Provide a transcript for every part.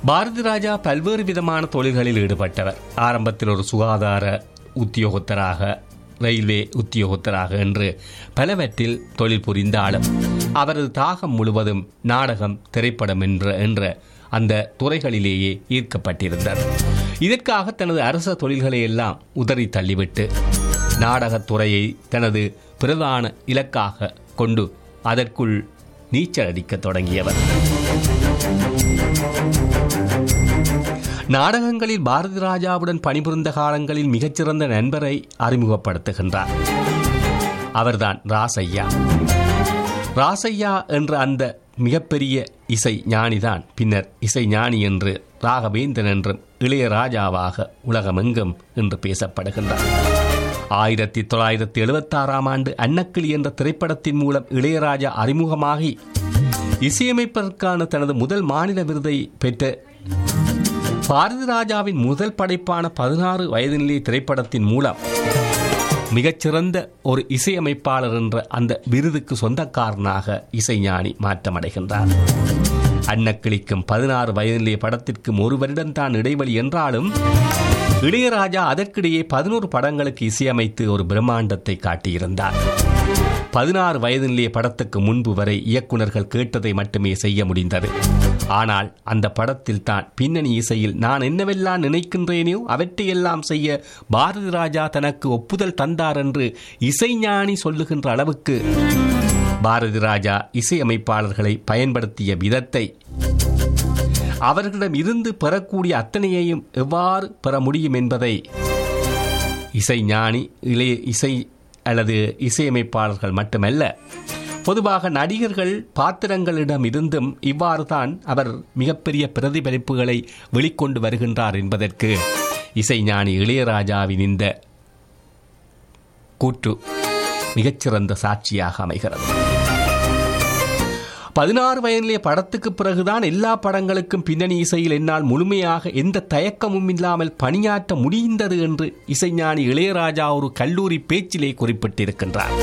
பாரதி ராஜா பல்வேறு விதமான தொழில்களில் ஈடுபட்டவர் ஆரம்பத்தில் ஒரு சுகாதார உத்தியோகத்தராக ரயில்வே உத்தியோகத்தராக என்று பலவற்றில் தொழில் புரிந்தாலும் அவரது தாகம் முழுவதும் நாடகம் திரைப்படம் என்ற என்ற அந்த துறைகளிலேயே ஈர்க்கப்பட்டிருந்தார் இதற்காக தனது அரச தொழில்களை எல்லாம் உதறி தள்ளிவிட்டு நாடகத் துறையை தனது பிரதான இலக்காக கொண்டு அதற்குள் நீச்சல் அடிக்கத் தொடங்கியவர் நாடகங்களில் பாரதி ராஜாவுடன் பணிபுரிந்த காலங்களில் மிகச்சிறந்த நண்பரை அறிமுகப்படுத்துகின்றார் அவர்தான் ராசையா ராசையா என்ற அந்த மிகப்பெரிய இசை ஞானிதான் பின்னர் இசை ஞானி என்று ராகவேந்தன் என்றும் இளையராஜாவாக உலகமெங்கும் என்று பேசப்படுகின்றார் ஆயிரத்தி தொள்ளாயிரத்தி எழுபத்தாறாம் ஆண்டு அன்னக்கிளி என்ற திரைப்படத்தின் மூலம் இளையராஜா அறிமுகமாகி இசையமைப்பதற்கான தனது முதல் மாநில விருதை பெற்ற பாரதி ராஜாவின் முதல் படைப்பான பதினாறு வயதினிலே திரைப்படத்தின் மூலம் மிகச்சிறந்த ஒரு இசையமைப்பாளர் என்ற அந்த விருதுக்கு சொந்தக்காரனாக இசைஞானி மாற்றமடைகின்றார் அன்னக்கிளிக்கும் பதினாறு வயதிலே படத்திற்கும் ஒரு வருடம்தான் இடைவெளி என்றாலும் இளையராஜா அதற்கிடையே பதினோரு படங்களுக்கு இசையமைத்து ஒரு பிரம்மாண்டத்தை காட்டியிருந்தார் பதினாறு வயதிலே படத்துக்கு முன்பு வரை இயக்குனர்கள் கேட்டதை மட்டுமே செய்ய முடிந்தது ஆனால் அந்த படத்தில் தான் பின்னணி இசையில் நான் என்னவெல்லாம் நினைக்கின்றேனோ அவற்றையெல்லாம் செய்ய பாரதி ராஜா தனக்கு ஒப்புதல் தந்தார் என்று இசைஞானி சொல்லுகின்ற அளவுக்கு பாரதி ராஜா இசையமைப்பாளர்களை பயன்படுத்திய விதத்தை அவர்களிடம் இருந்து பெறக்கூடிய அத்தனையையும் எவ்வாறு பெற முடியும் என்பதை இசைஞானி இளைய இசை அல்லது இசையமைப்பாளர்கள் மட்டுமல்ல பொதுவாக நடிகர்கள் பாத்திரங்களிடம் இருந்தும் இவ்வாறு தான் அவர் மிகப்பெரிய பிரதிபலிப்புகளை வெளிக்கொண்டு வருகின்றார் என்பதற்கு இசைஞானி இளையராஜாவின் இந்த கூற்று மிகச்சிறந்த சாட்சியாக அமைகிறது பதினாறு வயதிலே படத்துக்கு பிறகுதான் எல்லா படங்களுக்கும் பின்னணி இசையில் என்னால் முழுமையாக எந்த தயக்கமும் இல்லாமல் பணியாற்ற முடிந்தது என்று இசைஞானி இளையராஜா ஒரு கல்லூரி பேச்சிலே குறிப்பிட்டிருக்கின்றார்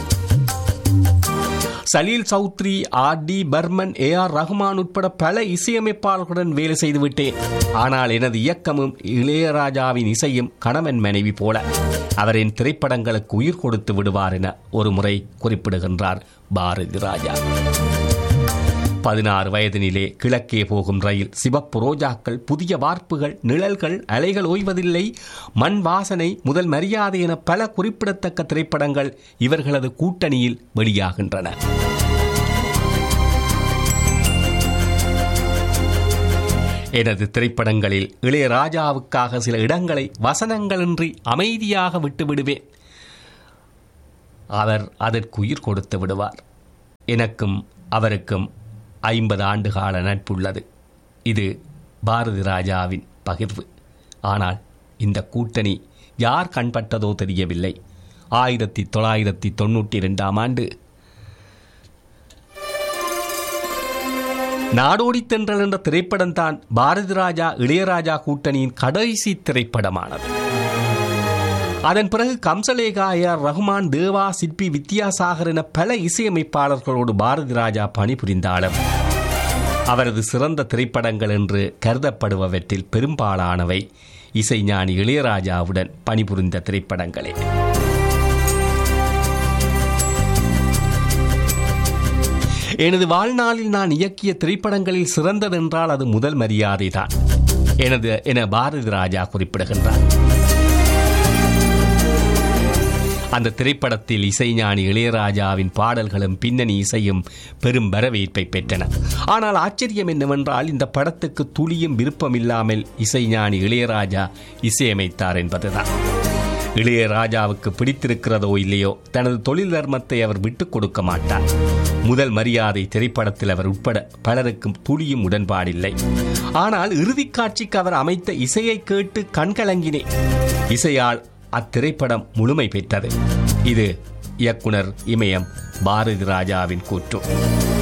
Salil Chowdhury R D Burman A R Rahman உட்பட பல இசையமைப்பாளர்களுடன் வேலை செய்துவிட்டேன் ஆனால் எனது இயக்கமும் இளையராஜாவின் இசையும் கணவன் மனைவி போல அவரின் திரைப்படங்களுக்கு உயிர் கொடுத்து விடுவார் என ஒரு முறை குறிப்பிடுகின்றார் பாரதி ராஜா பதினாறு வயதினிலே கிழக்கே போகும் ரயில் சிவப்பு ரோஜாக்கள் புதிய வார்ப்புகள் நிழல்கள் அலைகள் ஓய்வதில்லை மண் வாசனை முதல் மரியாதை என பல குறிப்பிடத்தக்க திரைப்படங்கள் இவர்களது கூட்டணியில் வெளியாகின்றன எனது திரைப்படங்களில் இளையராஜாவுக்காக சில இடங்களை வசனங்களின்றி அமைதியாக விட்டு விடுவேன் அவர் அதற்கு உயிர் கொடுத்து விடுவார் எனக்கும் அவருக்கும் ஐம்பது ஆண்டுகால நட்புள்ளது இது பாரதி ராஜாவின் பகிர்வு ஆனால் இந்த கூட்டணி யார் கண்பட்டதோ தெரியவில்லை ஆயிரத்தி தொள்ளாயிரத்தி தொண்ணூற்றி ரெண்டாம் ஆண்டு நாடோடி தென்றல் என்ற திரைப்படம் தான் பாரதி ராஜா இளையராஜா கூட்டணியின் கடைசி திரைப்படமானது அதன் பிறகு கம்சலேகா ஏஆர் ரஹ்மான் தேவா சிற்பி வித்யாசாகர் என பல இசையமைப்பாளர்களோடு பாரதி ராஜா பணிபுரிந்தாலும் அவரது சிறந்த திரைப்படங்கள் என்று கருதப்படுபவற்றில் பெரும்பாலானவை இசைஞானி இளையராஜாவுடன் பணிபுரிந்த திரைப்படங்களே எனது வாழ்நாளில் நான் இயக்கிய திரைப்படங்களில் சிறந்ததென்றால் அது முதல் மரியாதை தான் எனது என பாரதி ராஜா குறிப்பிடுகின்றார் அந்த திரைப்படத்தில் இசைஞானி இளையராஜாவின் பாடல்களும் பின்னணி இசையும் பெரும் வரவேற்பை பெற்றன ஆனால் ஆச்சரியம் என்னவென்றால் இந்த படத்துக்கு துளியும் விருப்பமில்லாமல் இசைஞானி இளையராஜா இசையமைத்தார் என்பதுதான் இளையராஜாவுக்கு பிடித்திருக்கிறதோ இல்லையோ தனது தொழில் தர்மத்தை அவர் விட்டுக் கொடுக்க மாட்டார் முதல் மரியாதை திரைப்படத்தில் அவர் உட்பட பலருக்கும் துளியும் உடன்பாடில்லை ஆனால் இறுதிக் காட்சிக்கு அவர் அமைத்த இசையை கேட்டு கண்கலங்கினேன் இசையால் அத்திரைப்படம் முழுமை பெற்றது இது இயக்குனர் இமயம் பாரதி ராஜாவின் கூற்று